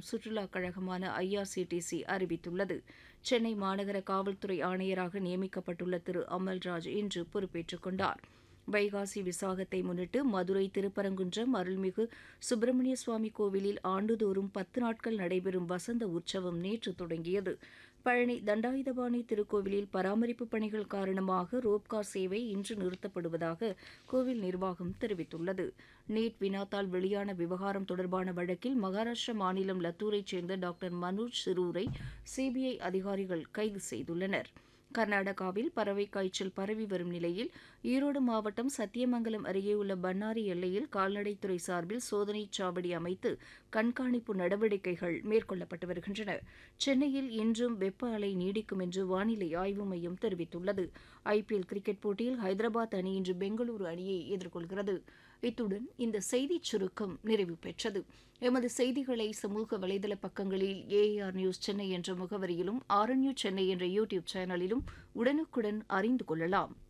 சுற்றுலாக் கழகமான IRCTC அறிவித்துள்ளது சென்னை மாநகர காவல்துறை ஆணையராக நியமிக்கப்பட்டுள்ள திரு அமல்ராஜ் இன்று பொறுப்பேற்றுக் கொண்டார் வைகாசி விசாகத்தை முன்னிட்டு மதுரை திருப்பரங்குன்றம் அருள்மிகு சுப்பிரமணிய சுவாமி கோவிலில் ஆண்டுதோறும் பத்து நாட்கள் நடைபெறும் வசந்த உற்சவம் நேற்று தொடங்கியது பழனி தண்டாயுதபாணி திருக்கோவிலில் பராமரிப்பு பணிகள் காரணமாக ரோப்கார் சேவை இன்று நிறுத்தப்படுவதாக கோவில் நிர்வாகம் தெரிவித்துள்ளது நீட் வினாத்தால் வெளியான விவகாரம் தொடர்பான வழக்கில் மகாராஷ்டிர மாநிலம் லத்தூரைச் சேர்ந்த டாக்டர் மனோஜ் சிரூரை சிபிஐ அதிகாரிகள் கைது செய்துள்ளனர் கர்நாடகாவில் பறவை காய்ச்சல் பரவி வரும் நிலையில் ஈரோடு மாவட்டம் சத்தியமங்கலம் அருகே உள்ள பன்னாரி எல்லையில் கால்நடைத்துறை சார்பில் சோதனைச் சாவடி அமைத்து கண்காணிப்பு நடவடிக்கைகள் மேற்கொள்ளப்பட்டு வருகின்றன சென்னையில் இன்றும் வெப்ப அலை நீடிக்கும் என்று வானிலை ஆய்வு மையம் தெரிவித்துள்ளது ஐபிஎல் கிரிக்கெட் போட்டியில் ஹைதராபாத் அணி இன்று பெங்களூரு அணியை எதிர்கொள்கிறது இத்துடன் இந்த செய்திச் சுருக்கம் நிறைவு பெற்றது எமது செய்திகளை சமூக வலைதள பக்கங்களில் ஏஆர் நியூஸ் சென்னை என்ற முகவரியிலும் ஆர்என்யூ சென்னை என்ற யூடியூப் சேனலிலும் உடனுக்குடன் அறிந்து கொள்ளலாம்